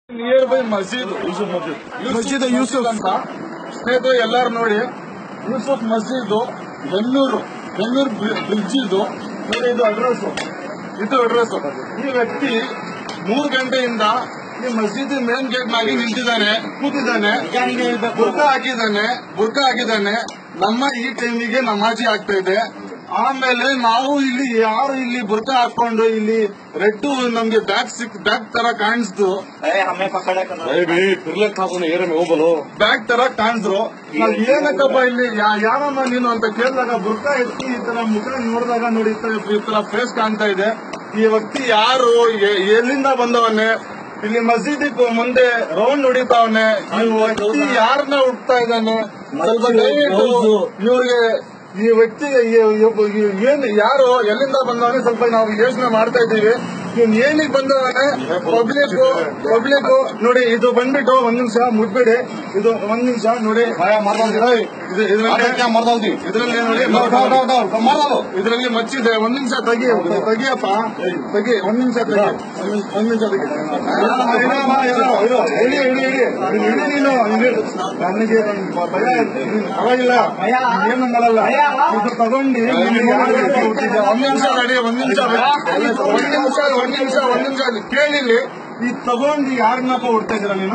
Near by Masjid Masjid Yusuf ಅಂತ ಸ್ನೇಹಿತರೆ ಎಲ್ಲಾರು ನೋಡಿ ಯೂಸುಫ್ ಮಸೀದ್ ಬೆನ್ನೂರು ಬೆನ್ನೂರು ಬ್ರಿಡ್ಜ್ ಇದು ನೋಡಿ ಇದು ಅಡ್ರೆಸ್ ಇದು ಅಡ್ರೆಸ್ ಈ ವ್ಯಕ್ತಿ ಮೂರು ಗಂಟೆಯಿಂದ ಈ ಮಸೀದಿ ಮೇನ್ ಗೇಟ್ ನಲ್ಲಿ ನಿಂತಿದ್ದಾನೆ ಕೂತಿದ್ದಾನೆ ಬುರ್ಕ ಹಾಕಿದ್ದಾನೆ ಬುರ್ಕ ಹಾಕಿದ್ದಾನೆ ನಮ್ಮ ಈ ಟೈಮಿಗೆ ನಮಾಜಿ ಆಗ್ತಾ ಇದೆ ಆಮೇಲೆ ನಾವು ಇಲ್ಲಿ ಯಾರು ಇಲ್ಲಿ ಬುರ್ಕ ಹಾಕೊಂಡು ಇಲ್ಲಿ ರೆಡ್ ನಮ್ಗೆ ಬ್ಯಾಗ್ ಸಿಕ್ ಬ್ಯಾಗ್ ತರ ಕಾಣಿಸ್ತು ಬ್ಯಾಗ್ ತರ ಕಾಣಿಸ್ರು ನಾವ್ ಏನಕ್ಕಪ್ಪ ಇಲ್ಲಿ ಯಾ- ಯಾರಮ್ಮ ನೀನು ಅಂತ ಕೇಳಿದಾಗ ಬುರ್ಕ ಎತ್ತಿ ಈ ತರ ಮುಖ ನೋಡಿದಾಗ ನೋಡಿ ಈ ತರ- ಈ ತರ ಫೇಸ್ ಕಾಣ್ತಾ ಇದೆ ಈ ವ್ಯಕ್ತಿ ಯಾರು ಎ- ಎಲ್ಲಿಂದ ಬಂದವನೇ ಇಲ್ಲಿ ಮಸೀದಿ ಮುಂದೆ ರೌಂಡ್ ಹೊಡಿತಾವನೆ ಈ ವ್ಯಕ್ತಿ ಯಾರನ್ನ ಹುಡ್ತಾ ಇದ್ದಾನೆ ಸ್ವಲ್ಪ ದಯವಿಟ್ಟು ಇವ್ರಿಗೆ ಈ ವ್ಯಕ್ತಿಗೆ ಈ- ಈ- ಈ- ಏನ್ ಯಾರು ಎಲ್ಲಿಂದ ಬಂದವನೇ ಸ್ವಲ್ಪ ನಾವು ಯೋಚನೆ ಮಾಡ್ತಾ ಇದ್ದೀವಿ ಇವ್ನು ಏನಿಗೆ ಬಂದವನೇ ಪಬ್ಲಿಕ್ ಪಬ್ಲಿಕ್ ನೋಡಿ ಇದು ಬಂದ್ಬಿಟ್ಟು ಒಂದ್ ನಿಮಿಷ ಮುಟ್ಬೇಡಿ ಇದು ಒಂದ್ ನಿಮಿಷ ನೋಡಿ ಇದು- ಇದ್ರಲ್ಲಿ ಇದ್ರಲ್ಲಿ ನೋಡಿ ಇದರಲ್ಲಿ ಮಚ್ಚಿದೆ ಒಂದ್ ನಿಮಿಷ ತೆಗಿ ತೆಗಿಯಪ್ಪ ತೆಗಿ ಒಂದ್ ನಿಮಿಷ ತೆಗಿ ಒಂದ್- ಒಂದ್ ನಿಮಿಷ ತೆಗಿ ಇಡಿ ಇಡಿ ಇಡಿ ಇಡಿ ಇಡಿ ನೀನು ಇಡಿ. ನನಗೆ ನನ್ ಭಯ ಇದೆ. ನೀನ್ ಪರವಾಗಿಲ್ಲ ಏನು ಮಾಡಲ್ಲ ಇದು ತಗೊಂಡು ನೀನು ಯಾರಿಗೆ ಕೊಟ್ಟಿದ್ದೆ? ಒಂದ್ ನಿಮಿಷ ನಡಿ ಒಂದ್ ನಿಮಿಷ ಒಂದ್ ನಿಮಿಷ ಒಂದ್ ನಿಮಿಷ ಒಂದ್ ನಿಮಿಷ ಕೇಳಿಲಿ ಈ ತಗೊಂಡು ಯಾರನ್ನಪ್ಪ ಹುಡ್ತಾ ಇದ್ದೀರ ನೀನು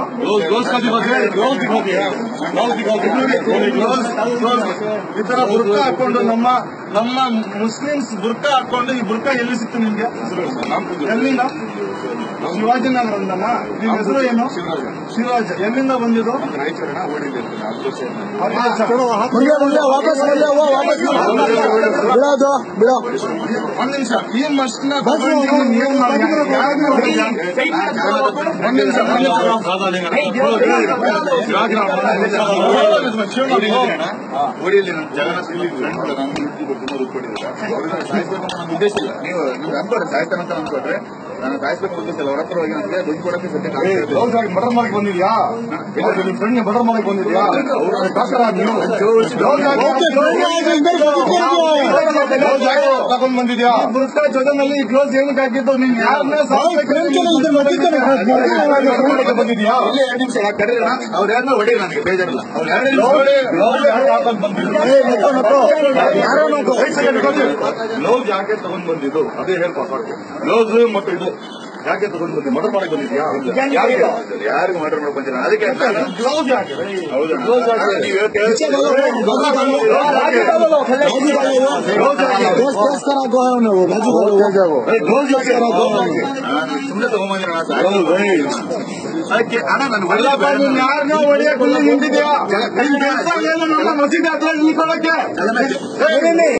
ಈ ತರ ಬುರ್ಕ ಹಾಕೊಂಡು ನಮ್ಮ ನಮ್ಮ ಮುಸ್ಲಿಮ್ಸ್ ಬುರ್ಕ ಹಾಕೊಂಡು ಈ ಬುರ್ಕ ಎಲ್ಲಿ ಸಿಕ್ತು ನಿಮ್ಗೆ ಎಲ್ಲಿಂದ ಶಿವಾಜಿನಗರದಿಂದನಾ ನಿಮ್ಮ ಹೆಸರು ಏನು ಶಿವರಾಜ್ ಎಲ್ಲಿಂದ ಬಂದಿದ್ದು ಒಂದ್ ನಿಮಿಷ ಈ ಮಸ್ಟ್ನ ತಗೊಂಡು ನೀನ್ ಏನ್ ಮಾಡ್ತೀಯ? ಯಾರನ್ನ ಹೊಡಿತೀಯ? ಒಂದ್ ನಿಮಿಷ ಒಂದ್ ನಿಮಿಷ ಓಡಿಯಲ್ಲಿ ನನ್ನ ಜಗನ್ನಾಥ್ ಇಲ್ಲಿ ಫ್ರೆಂಡ್ ಕೂಡ ನಾನು ಇಬ್ಬರು ತುಂಬಾ ದುಡ್ಡು ಕೊಟ್ಟಿದ್ದಾರೆ ಅವ್ರನ್ನ ಸಾಯಿಸ್ಬೇಕು ಅಂತ ನನ್ನ ಉದ್ದೇಶ ಇಲ್ಲ ನೀವು ನೀವು ಅನ್ಕೊಡ್ರಿ ಸಾಯ್ತಾನೆ ಅಂತ ಅನ್ಕೊಟ್ರೆ ನಾನು ಸಾಯಿಸ್ಬೇಕು ಉದ್ದೇಶ ಇಲ್ಲ ಅವ್ರ ಹತ್ರ ಹೋಗಿ ನನಗೆ ದುಡ್ಡು ಕೊಡಕ್ಕೆ ಸದ್ಯಕ್ಕೆ ಆಗ್ತಾ ಇಲ್ಲ. ಕ್ಲೋಸ್ ಆಗಿ ಮರ್ಡರ್ ಮಾಡಕ್ ಬಂದಿದ್ಯಾ ನಿಮ್ ಫ್ರೆಂಡ್ ಮರ್ಡರ್ ಮಾಡಕ್ ಬಂದಿದ್ಯಾ ಡಾಕ್ಟರ್ ನೀವು ತಗೊಂಡ್ ಬಂದಿದ್ಯಾ ಬುರ್ಕ ಜೊತೆನಲ್ಲಿ ಕ್ಲೋಸ್ ಏನಕ್ಕೆ ಹಾಕಿದ್ದು ನೀನ್ ಯಾರನ್ನ ಬಂದಿದ್ಯಾ ಇಲ್ಲಿ ಎರಡು ನಿಮಿಷ ಯಾಕೆ ಕರೀರಿ ಅಣ್ಣ? ಅವ್ರು ಯಾರನ್ನ ಹೊಡಿ ನನಗೆ ಬೇಜಾರಿಲ್ಲ ಅವ್ರು ಯಾರನ್ನ ಗ್ಲೌಸ್ ಯಾಕೆ ತಗೊಂಡ್ ಬಂದಿದ್ದು ಅದೇ ಹೇಳ್ಪಾ ಸಾಕು ಗ್ಲೌಸ್ ಮತ್ತು ಇದು ಯಾಕೆ ತಗೊಂಡ್ ಬಂದಿ ಮರ್ಡರ್ ಮಾಡಕ್ ಬಂದಿದ್ಯಾ ಯಾಕೆ ಯಾರಿಗೂ ಮರ್ಡರ್ ಮಾಡಕ್ ಬಂದಿಲ್ಲ ಅದಕ್ಕೆ ಗ್ಲೌಸ್ ಯಾಕೆ ಹೌದಣ್ಣ. ಗ್ಲೌಸ್ ಯಾಕೆ ನೀವು ಹೇಳ್ತಾ ಇರೋದು- ಗ್ಲೌಸ್ ಯಾಕೆ ನಾನು ಸುಮ್ಮನೆ ತಗೊಂಬಂದಿರೋಣ ಅದಕ್ಕೆ ಅಣ್ಣ ನಾನು ಅಲ್ಲಪ್ಪ ನೀನ್ ಯಾರನ್ನ ಹೊಡಿಯಕ್ಕೆ ನಿಂತಿದ್ಯಾ ನಿನ್ ಕೆಲ್ಸ ಏನು ನನ್ನ ಮಸೀದಿ ಹತ್ರ ನಿಂತ್ಕೊಳ್ಳಕ್ಕೆ